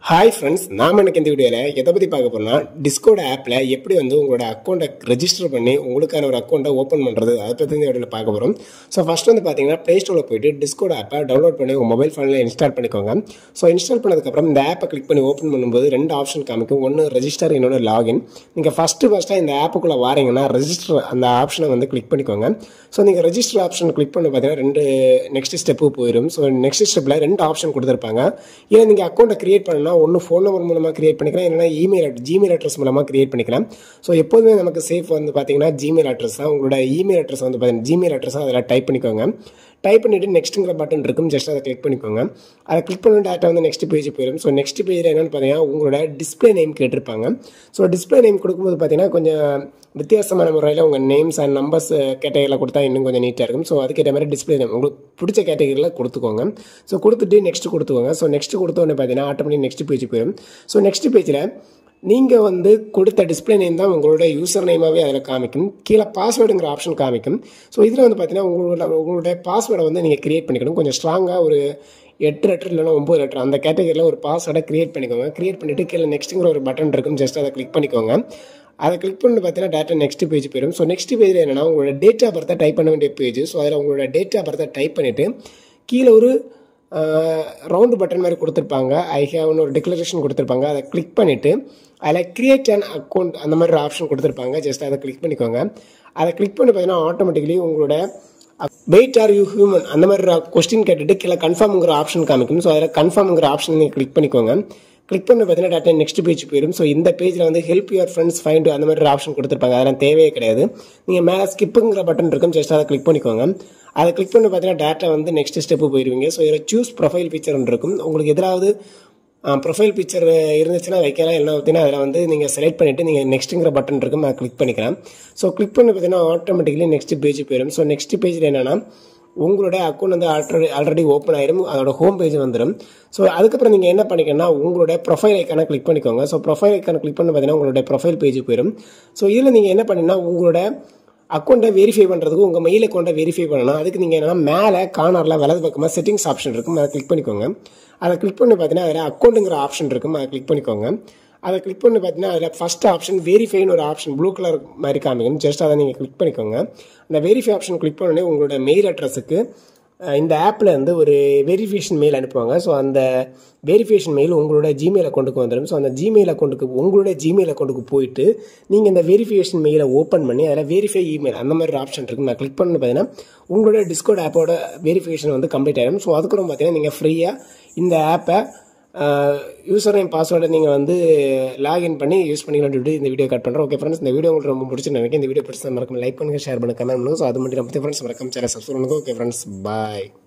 hi friends நாம் எனக்கு இந்த வீடியோவில் எதை பற்றி பார்க்க போகிறோம்னா டிஸ்கோட ஆப்பில் எப்படி வந்து உங்களோட அக்கௌண்ட்டை ரெஜிஸ்டர் பண்ணி உங்களுக்கான ஒரு அக்கௌண்ட்டை ஓப்பன் பண்ணுறது அதை பற்றி இந்த வீடியோவில் பார்க்க போகிறோம் ஸோ ஃபஸ்ட் வந்து பார்த்தீங்கன்னா ப்ளே ஸ்டோரில் போயிட்டு டிஸ்கோட ஆப்பை டவுன்லோட் பண்ணி உங்கள் மொபைல் ஃபோனில் இன்ஸ்டால் பண்ணிக்கோங்க ஸோ இன்ஸ்டால் பண்ணதுக்கப்புறம் இந்த ஆப்பை கிளிக் பண்ணி ஓப்பன் பண்ணும்போது ரெண்டு ஆப்ஷன் காமிக்கும் ஒன்று ரெஜிஸ்டர் இன்னொன்று லாகின் நீங்கள் ஃபஸ்ட்டு ஃபஸ்ட்டாக இந்த ஆப்புக்குள்ளே வாரீங்கன்னா ரெஜிஸ்டர் அந்த ஆப்ஷனை வந்து கிளிக் பண்ணிக்கோங்க ஸோ நீங்கள் ரெஜிஸ்டர் ஆப்ஷன் கிளிக் பண்ணி பார்த்தீங்கன்னா ரெண்டு நெக்ஸ்ட் ஸ்டெப்பு போயிடும் ஸோ நெக்ஸ்ட் ஸ்டெப்பில் ரெண்டு ஆப்ஷன் கொடுத்துருப்பாங்க இல்லை நீங்கள் அக்கௌண்ட்டை கிரியேட் பண்ணணும்னா ஒன்று ஃபோன் நம்பர் மூலமாக கிரியேட் பண்ணிக்கலாம் இல்லைனா இமெயில் ஜிமெயில் அட்ரஸ் மூலமாக கிரியேட் பண்ணிக்கலாம் ஸோ எப்போதுமே நமக்கு சேஃப் வந்து பார்த்தீங்கன்னா ஜிமெயில் அட்ரஸ் தான் உங்களோட இமெயில் அட்ரஸ் வந்து பார்த்தீங்கன்னா ஜிமெயில் அட்ரஸ் அதில் டைப் பண்ணிக்கோங்க டைப் பண்ணிவிட்டு நெக்ஸ்ட்டுங்கிற பட்டன் இருக்கும் ஜஸ்ட் அதை கிளிக் பண்ணிக்கோங்க அதை கிளிக் பண்ண டேட்டா வந்து நெக்ஸ்ட் பேஜ் போயிடும் ஸோ நெக்ஸ்ட் பேஜில் என்னென்னு பார்த்தீங்கன்னா உங்களோட டிஸ்பிளே நேம் கேட்டிருப்பாங்க ஸோ டிஸ்பிளே நேம் கொடுக்கும்போது பார்த்தீங்கன்னா கொஞ்சம் வித்தியாசமான முறையில் உங்கள் நேம்ஸ் அண்ட் நம்பர்ஸ் கேட்டகரியில் கொடுத்தா இன்னும் கொஞ்சம் நீட்டாக இருக்கும் ஸோ அதுக்கேற்ற மாதிரி டிஸ்பிளே நேம் உங்களுக்கு பிடிச்ச கேட்டகரியில் கொடுத்துக்கோங்க ஸோ கொடுத்துட்டு நெக்ஸ்ட் கொடுத்துக்கோங்க ஸோ நெக்ஸ்ட் கொடுத்தோன்னே பார்த்தீங்கன்னா ஆட்டோமேட்டிக் நெக்ஸ்ட் பேஜ் போயிடும் ஸோ நெக்ஸ்ட் பேஜில் நீங்கள் வந்து கொடுத்த டிஸ்பிளே நேம் தான் உங்களோட யூசர் நேமாகவே அதில் காமிக்கும் கீழே பாஸ்வேர்டுங்கிற ஆப்ஷன் காமிக்கும் ஸோ இதில் வந்து பார்த்தீங்கன்னா உங்களோட உங்களுடைய பாஸ்வேர்டை வந்து நீங்கள் கிரியேட் பண்ணிக்கணும் கொஞ்சம் ஸ்ட்ராங்காக ஒரு எட்டு லெட்டர் இல்லைனா ஒம்பது லெட்டர் அந்த கேட்டகரியில் ஒரு பாஸ்வேர்டை கிரியேட் பண்ணிக்கோங்க கிரியேட் பண்ணிவிட்டு கீழே நெக்ஸ்ட்டுங்கிற ஒரு பட்டன் இருக்கும் ஜஸ்ட் அதை கிளிக் பண்ணிக்கோங்க அதை கிளிக் பண்ணி பார்த்தீங்கன்னா டேட்டா நெக்ஸ்ட் பேஜ் போயிடும் ஸோ நெக்ஸ்ட் பேஜில் என்னென்னா உங்களோட டேட் ஆஃப் பர்த்தை டைப் பண்ண வேண்டிய பேஜ் ஸோ அதில் உங்களோட டேட் ஆஃப் பர்த்தை டைப் பண்ணிவிட்டு கீழே ஒரு ரவுண்டு பட்டன் மாதிரி கொடுத்துருப்பாங்க ஐ ஹேவ்னு ஒரு டிக்ளரேஷன் கொடுத்துருப்பாங்க அதை கிளிக் பண்ணிவிட்டு அதில் கிரியேட் அன் அக்கௌண்ட் அந்த மாதிரி ஒரு ஆப்ஷன் கொடுத்துருப்பாங்க ஜஸ்ட் அதை கிளிக் பண்ணிக்கோங்க அதை கிளிக் பண்ணி பார்த்தீங்கன்னா ஆட்டோமேட்டிக்கலி உங்களோட வெயிட் ஆர் யூ ஹியூமன் அந்த மாதிரி கொஸ்டின் கேட்டுட்டு கீழே கன்ஃபார்ம்ங்கிற ஆப்ஷன் காமிக்கும் ஸோ அதில் கன்ஃபார்ம்ங்கிற ஆப்ஷன் நீங்கள் கிளிக் பண்ணிக்கோங்க கிளிக் பண்ணி பார்த்தீங்கன்னா டேட்டா நெக்ஸ்ட் பேஜ் போயிடும் ஸோ இந்த பேஜில் வந்து ஹெல்ப் யுவர் ஃப்ரெண்ட்ஸ் ஃபைண்ட் அந்த மாதிரி ஒரு ஆப்ஷன் கொடுத்துருப்பாங்க அதெல்லாம் தேவையே கிடையாது நீங்கள் மேலே ஸ்கிப்புங்கிற பட்டன் இருக்கும் ஜஸ்ட் அதை கிளிக் பண்ணிக்கோங்க அதை கிளிக் பண்ணி பார்த்தீங்கன்னா டேட்டா வந்து நெக்ஸ்ட் ஸ்டெப்பு போயிடுவீங்க ஸோ இதில் சூஸ் ப்ரொஃபைல் பிக்சர் இருக்கும் உங்களுக்கு எதாவது ப்ரொஃபைல் பிக்சர் இருந்துச்சுன்னா வைக்கலாம் இல்லை பார்த்தீங்கன்னா அதில் வந்து நீங்கள் செலக்ட் பண்ணிவிட்டு நீங்கள் நெக்ஸ்ட்டுங்கிற பட்டன் இருக்கும் அதை கிளிக் பண்ணிக்கலாம் ஸோ கிளிக் பண்ணி பார்த்தீங்கன்னா ஆட்டோமேட்டிக்கலி நெக்ஸ்ட் பேஜ் போயிடும் ஸோ நெக்ஸ்ட் பேஜில் என்னென்னா உங்களோட அக்கௌண்ட் வந்து ஆல்ரெடி ஆல்ரெடி ஓப்பன் ஆயிரும் அதோட ஹோம் பேஜ் வந்துடும் ஸோ அதுக்கப்புறம் நீங்கள் என்ன பண்ணிக்கணும்னா உங்களோட ப்ரொஃபைல் ஐக்கானை கிளிக் பண்ணிக்கோங்க ஸோ ப்ரொஃபைல் ஐக்கானை கிளிக் பண்ணி பார்த்தீங்கன்னா உங்களோட ப்ரொஃபைல் பேஜ் போயிடும் ஸோ இதில் நீங்கள் என்ன பண்ணீங்கன்னா உங்களோட அக்கௌண்ட்டை வெரிஃபை பண்ணுறதுக்கு உங்கள் மெயில் அக்கௌண்ட்டை வெரிஃபை பண்ணணும் அதுக்கு நீங்கள் என்னன்னா மேலே கார்னரில் வலது பக்கமாக செட்டிங்ஸ் ஆப்ஷன் இருக்கும் அதை கிளிக் பண்ணிக்கோங்க அதை கிளிக் பண்ணி பார்த்தீங்கன்னா அதில் அக்கௌண்ட்டுங்கிற ஆப்ஷன் இருக்கும் அதை கிளிக் பண்ணிக்கோங்க அதை கிளிக் பண்ணி பார்த்தீங்கன்னா அதில் ஃபஸ்ட் ஆப்ஷன் வெரிஃபைன்னு ஒரு ஆப்ஷன் ப்ளூ கலர் மாதிரி காமிக்கணும் ஜஸ்ட் அதை நீங்கள் கிளிக் பண்ணிக்கோங்க அந்த வெரிஃபை ஆப்ஷன் கிளிக் பண்ணோடனே உங்களோட மெயில் அட்ரஸுக்கு இந்த ஆப்பில் வந்து ஒரு வெரிஃபிகேஷன் மெயில் அனுப்புவாங்க ஸோ அந்த வெரிஃபிகேஷன் மெயில் உங்களோட ஜிமெயில் அக்கௌண்ட்டுக்கு வந்துடும் ஸோ அந்த ஜிமெயில் அக்கௌண்ட்டுக்கு உங்களோட ஜிமெயில் அக்கௌண்ட்டுக்கு போயிட்டு நீங்கள் இந்த வெரிஃபிகேஷன் மெயிலை ஓப்பன் பண்ணி அதில் வெரிஃபை இமெயில் அந்த மாதிரி ஆப்ஷன் இருக்கும் நான் கிளிக் பண்ணி பார்த்தீங்கன்னா உங்களோட டிஸ்கோட் ஆப்போட வெரிஃபிகேஷன் வந்து கம்ப்ளீட் ஆகிடும் ஸோ அதுக்கப்புறம் பார்த்தீங்கன்னா நீங்கள் ஃப்ரீயாக இந்த ஆப்பை யூசர் நேம் பாஸ்வேர்டை நீங்கள் வந்து லாகின் பண்ணி யூஸ் பண்ணிக்கலாம் சொல்லிட்டு இந்த வீடியோ கட் பண்ணுறோம் ஓகே ஃப்ரெண்ட்ஸ் இந்த வீடியோ உங்களுக்கு ரொம்ப பிடிச்சி நினைக்கிறேன் இந்த வீடியோ பிடிச்சா மறக்காம லைக் பண்ணுங்கள் ஷேர் பண்ணுங்கள் கமெண்ட் பண்ணுங்கள் ஸோ அது மட்டும் நம்ம ஃப்ரெண்ட்ஸ் மறக்காம சேனல் சப்ஸ்கிரைப் பண்ணுங்க ஓகே ஃப்ரெண்ட்ஸ் பாய்